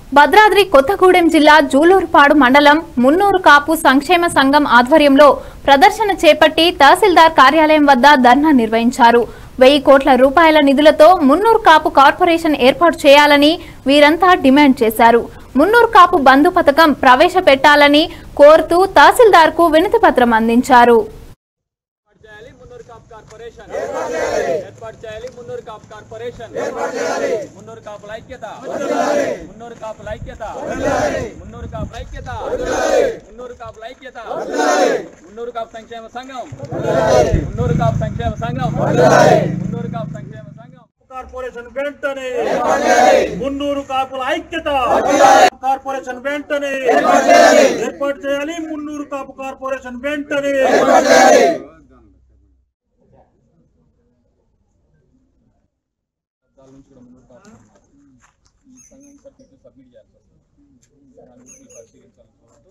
భద్రాద్రి కొత్తగూడెం జిల్లా జూలూరుపాడు మండలం మున్నూరు కాపు సంక్షేమ సంఘం ఆధ్వర్యంలో ప్రదర్శన చేపట్టి తహసీల్దార్ కార్యాలయం వద్ద ధర్నా నిర్వహించారు వెయ్యి కోట్ల రూపాయల నిధులతో మున్నూరు కాపు కార్పొరేషన్ ఏర్పాటు చేయాలని వీరంతా డిమాండ్ చేశారు మున్నూరు కాపు బంధు పథకం ప్రవేశపెట్టాలని కోరుతూ తహసీల్దార్కు వినతి పత్రం అందించారు చేయాలి మున్నూరు కాప్ కార్పొరేషన్ ఏర్పాటు చేయాలి మున్నూరు కాప్ కార్పొరేషన్ మున్నూరు కాపుల ఐక్యత మున్నూరు కాపుల ఐక్యత మున్నూరు కాపుల ఐక్యత మున్నూరు కాపుల ఐక్యత మున్నూరు కాపు సంక్షేమ సంఘం మున్నూరు కాపు సంక్షేమ సంఘం మున్నూరు కాపు సంక్షేమ సంఘం కార్పొరేషన్ వెంటనే మున్నూరు కాపుల ఐక్యత కార్పొరేషన్ వెంటనే ఏర్పాటు చేయాలి మున్నూరు కాపు కార్పొరేషన్ వెంటనే ఈ సంఘం సర్టిఫికేట్ సబ్మిట్ చేయాలి సార్ దాని గురించి పరిశీలించాలి